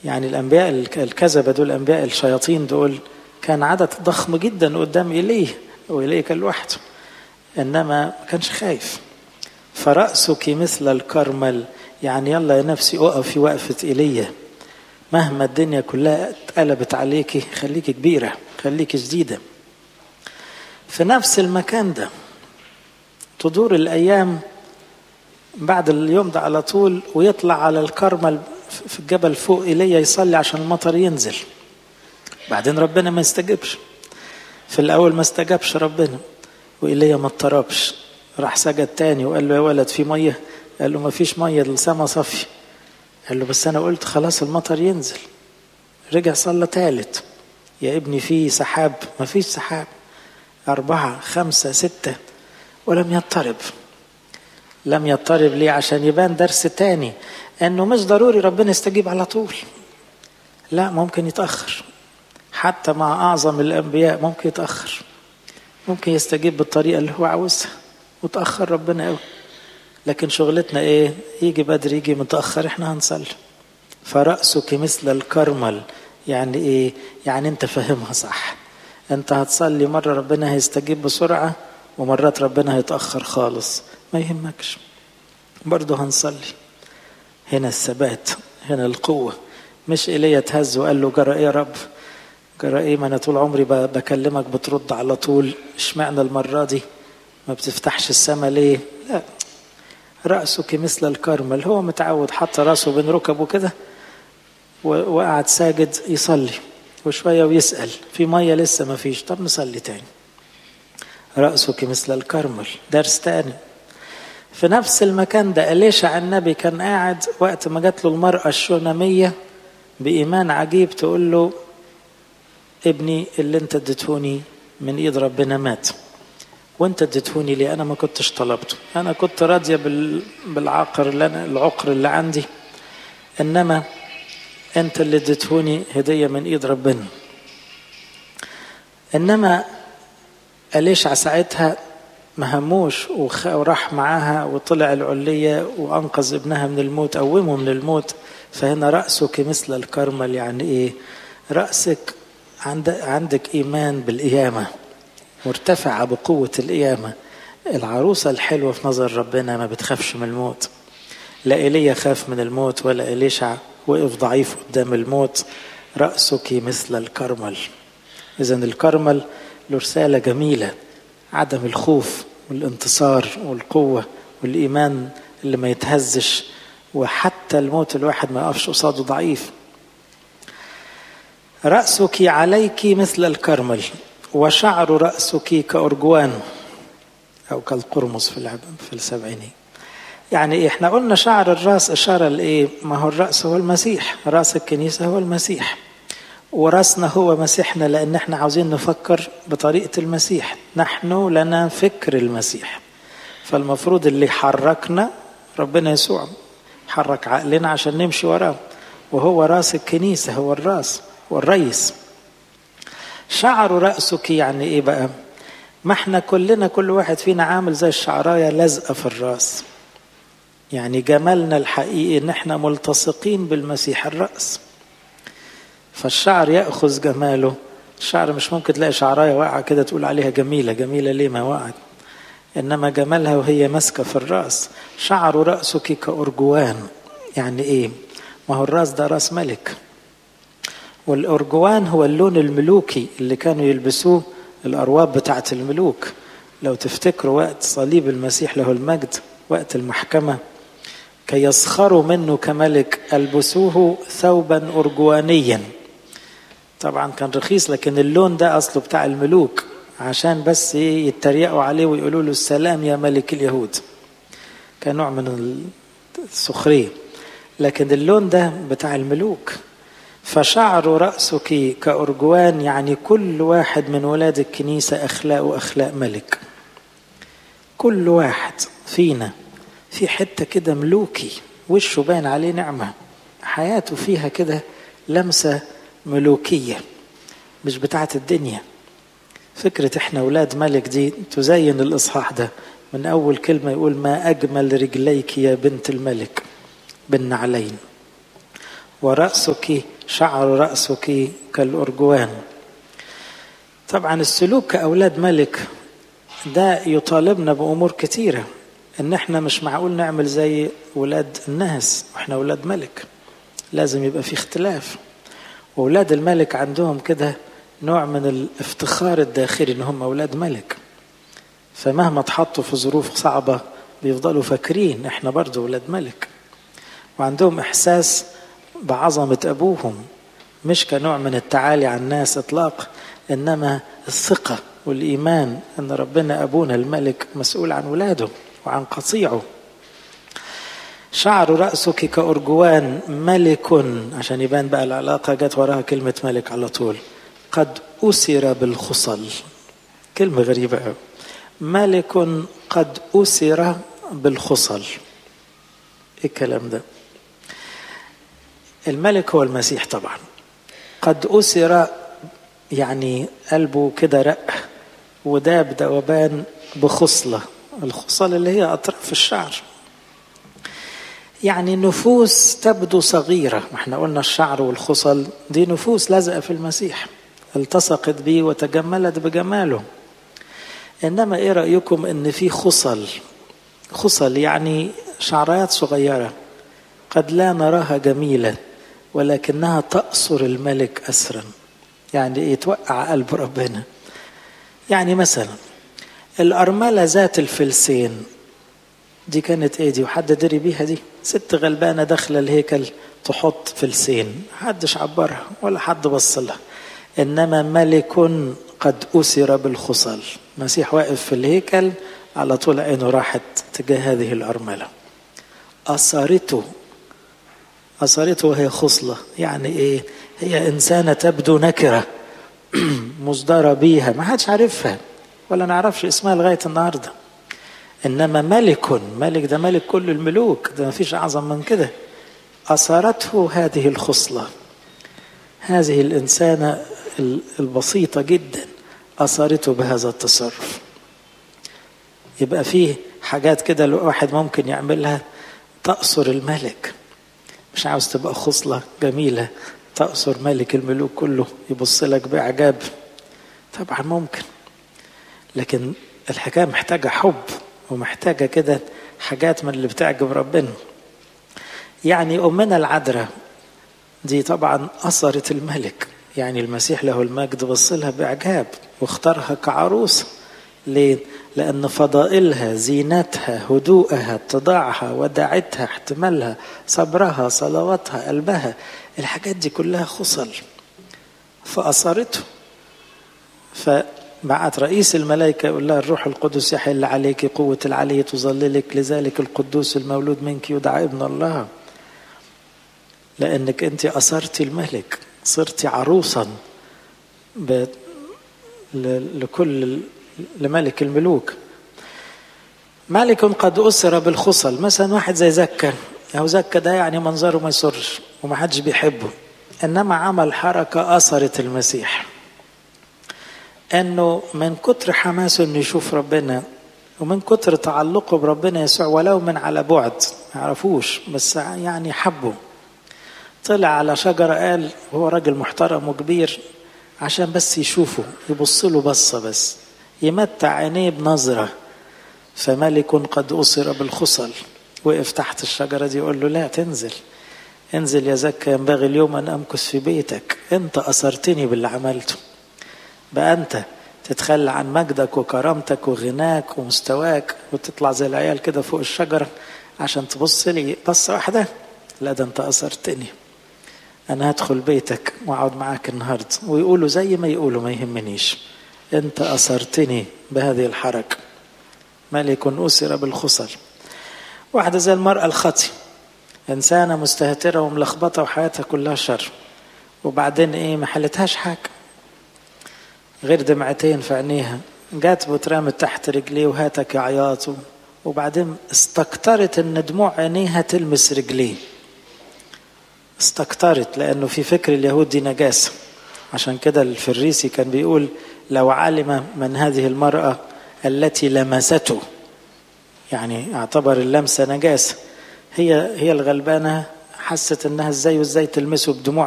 يعني الأنبياء الكذبة دول الأنبياء الشياطين دول كان عدد ضخم جدا قدام إليه وإليه كان لوحده إنما ما كانش خايف فرأسك مثل الكرمل يعني يلا يا نفسي أقفي وقفة إيليا مهما الدنيا كلها اتقلبت عليكي خليكي كبيرة خليكي جديدة في نفس المكان ده تدور الأيام بعد اليوم ده على طول ويطلع على الكرمل في الجبل فوق إيليا يصلي عشان المطر ينزل بعدين ربنا ما يستجبش في الأول ما استجابش ربنا وإيليا ما اضطربش راح سجد تاني وقال له يا ولد في مية قال له ما فيش مية السما صفي قال له بس أنا قلت خلاص المطر ينزل رجع صلى تالت يا ابني في سحاب ما فيش سحاب أربعة خمسة ستة ولم يضطرب لم يضطرب ليه عشان يبان درس تاني انه مش ضروري ربنا يستجيب على طول لا ممكن يتأخر حتى مع أعظم الأنبياء ممكن يتأخر ممكن يستجيب بالطريقة اللي هو عاوزها وتأخر ربنا قوي لكن شغلتنا ايه يجي بدري يجي متأخر احنا هنصلي فرأسك مثل الكرمل يعني ايه يعني انت فاهمها صح انت هتصلي مرة ربنا هيستجيب بسرعة ومرات ربنا هيتأخر خالص ما يهمكش برضه هنصلي هنا الثبات هنا القوة مش إيليا اتهز وقال له جرى إيه يا رب جرى إيه ما أنا طول عمري بكلمك بترد على طول اشمعنى المرة دي ما بتفتحش السما ليه لا رأسك مثل الكرمل هو متعود حط راسه بين ركبه كده وقعد ساجد يصلي وشوية ويسأل في مية لسه ما فيش طب نصلي تاني رأسك مثل الكرمل درس تاني في نفس المكان ده أليشع النبي كان قاعد وقت ما جات له المرأة الشونامية بإيمان عجيب تقول له ابني اللي انت اديتهوني من ايد ربنا مات وانت اديتهوني ليه انا ما كنتش طلبته انا كنت راضيه بالعقر اللي أنا العقر اللي عندي انما انت اللي اديتهوني هديه من ايد ربنا انما أليشع ساعتها ما هموش وراح معاها وطلع العلية وأنقذ ابنها من الموت قومه من الموت فهنا رأسك مثل الكرمل يعني إيه رأسك عندك إيمان بالقيامة مرتفعة بقوة القيامة العروسة الحلوة في نظر ربنا ما بتخافش من الموت لا إيليا خاف من الموت ولا إليشع وقف ضعيف قدام الموت رأسك مثل الكرمل إذا الكرمل له رسالة جميلة عدم الخوف والانتصار والقوة والإيمان اللي ما يتهزش وحتى الموت الواحد ما يقفش قصاده ضعيف رأسك عليك مثل الكرمل وشعر رأسك كأرجوان أو كالقرمز في في السبعيني يعني إيه احنا قلنا شعر الرأس إشارة لإيه ما هو الرأس هو المسيح رأس الكنيسة هو المسيح وراسنا هو مسيحنا لأن احنا عاوزين نفكر بطريقة المسيح نحن لنا فكر المسيح فالمفروض اللي يحركنا ربنا يسوع حرك عقلنا عشان نمشي وراه وهو راس الكنيسة هو الراس هو الرئيس شعر رأسك يعني ايه بقى ما احنا كلنا كل واحد فينا عامل زي الشعراية لازقة في الراس يعني جمالنا الحقيقي ان احنا ملتصقين بالمسيح الرأس فالشعر يأخذ جماله الشعر مش ممكن تلاقي شعراية واقعة كده تقول عليها جميلة جميلة ليه ما وقعت إنما جمالها وهي ماسكة في الرأس شعر رأسك كأرجوان يعني إيه ما هو الرأس ده رأس ملك والأرجوان هو اللون الملوكي اللي كانوا يلبسوه الأرواب بتاعة الملوك لو تفتكروا وقت صليب المسيح له المجد وقت المحكمة كي يسخروا منه كملك ألبسوه ثوبا أرجوانيا طبعا كان رخيص لكن اللون ده أصله بتاع الملوك عشان بس يتريقوا عليه ويقولوا له السلام يا ملك اليهود كان نوع من السخرية لكن اللون ده بتاع الملوك فشعر رأسك كأرجوان يعني كل واحد من ولاد الكنيسة أخلاق أخلاق ملك كل واحد فينا في حتة كده ملوكي وشه باين عليه نعمة حياته فيها كده لمسة ملوكية مش بتاعة الدنيا فكرة احنا أولاد ملك دي تزين الإصحاح ده من أول كلمة يقول ما أجمل رجليك يا بنت الملك بالنعلين ورأسك شعر رأسك كالأرجوان طبعا السلوك كأولاد ملك ده يطالبنا بأمور كتيرة إن إحنا مش معقول نعمل زي ولاد الناس وإحنا ولاد ملك لازم يبقى في اختلاف وولاد الملك عندهم كده نوع من الافتخار الداخلي إن هم أولاد ملك فمهما اتحطوا في ظروف صعبة بيفضلوا فاكرين إحنا برضو ولاد ملك وعندهم إحساس بعظمة أبوهم مش كنوع من التعالي على الناس إطلاق إنما الثقة والإيمان أن ربنا أبونا الملك مسؤول عن ولاده وعن قطيعه شعر رأسك كأرجوان ملك عشان يبان بقى العلاقة جت وراها كلمة ملك على طول قد أسر بالخصل كلمة غريبة أوي ملك قد أسر بالخصل إيه الكلام ده الملك هو المسيح طبعا قد أسر يعني قلبه كده رق وداب دوبان بخصلة الخصل اللي هي أطراف الشعر يعني نفوس تبدو صغيرة ما احنا قلنا الشعر والخصل دي نفوس لازقة في المسيح التصقت به وتجملت بجماله إنما إيه رأيكم إن في خصل خصل يعني شعرات صغيرة قد لا نراها جميلة ولكنها تأسر الملك أسرا يعني إيه توقع قلب ربنا يعني مثلا الأرملة ذات الفلسين دي كانت ايه دي وحد دري بيها دي ست غلبانة داخلة الهيكل تحط فلسين محدش عبرها ولا حد بص لها إنما ملك قد أسر بالخصل المسيح واقف في الهيكل على طول عينه راحت تجاه هذه الأرملة أثرته أثرته وهي خصلة يعني إيه هي إنسانة تبدو نكرة مصدرة بيها ما حدش عارفها ولا نعرفش اسمها لغاية النهاردة إنما ملك ملك ده ملك كل الملوك ده ما فيش أعظم من كده أثرته هذه الخصلة هذه الإنسانة البسيطة جدا أثرته بهذا التصرف يبقى فيه حاجات كده الواحد ممكن يعملها تأثر الملك مش عاوز تبقى خصلة جميلة تأثر ملك الملوك كله يبص لك بإعجاب طبعا ممكن لكن الحكاية محتاجة حب ومحتاجة كده حاجات من اللي بتعجب ربنا يعني أمنا العذراء دي طبعا أثرت الملك يعني المسيح له المجد بص لها بإعجاب واختارها كعروسة ليه؟ لأن فضائلها زينتها هدوءها اتضاعها وداعتها احتمالها صبرها صلواتها قلبها الحاجات دي كلها خصل فأثرته فبعت رئيس الملائكة يقول لها الروح القدس يحل عليك قوة العلي تظللك لذلك القدوس المولود منك يدعى ابن الله لأنك أنت أثرتي الملك صرتي عروسا ب... ل... لكل لملك الملوك ملك قد أسر بالخصل مثلا واحد زي زكا أو زكا ده يعني منظره ما يسرش ومحدش بيحبه إنما عمل حركة أثرت المسيح انه من كتر حماسه انه يشوف ربنا ومن كتر تعلقه بربنا يسوع ولو من على بعد ما يعرفوش بس يعني حبه طلع على شجرة قال هو راجل محترم وكبير عشان بس يشوفه يبص له بصة بس يمتع عينيه بنظرة فملك قد أسر بالخصل وقف تحت الشجرة دي يقول له لا تنزل انزل يا زكا ينبغي اليوم أن أمكث في بيتك أنت أثرتني باللي عملته بقى أنت تتخلى عن مجدك وكرامتك وغناك ومستواك وتطلع زي العيال كده فوق الشجرة عشان تبص لي بصة واحدة لا ده أنت أثرتني أنا هدخل بيتك وأقعد معاك النهاردة ويقولوا زي ما يقولوا ما يهمنيش أنت أثرتني بهذه الحركة ملك أسر بالخصل واحدة زي المرأة الخطي إنسانة مستهترة وملخبطة وحياتها كلها شر وبعدين إيه ما حلتهاش حاجة غير دمعتين في عينيها جات واترمت تحت رجليه وهاتك عياط وبعدين استكترت ان دموع عينيها تلمس رجليه استكترت لانه في فكر اليهود دي نجاسه عشان كده الفريسي كان بيقول لو علم من هذه المراه التي لمسته يعني اعتبر اللمسه نجاسه هي هي الغلبانه حست انها ازاي وازاي تلمسه بدموع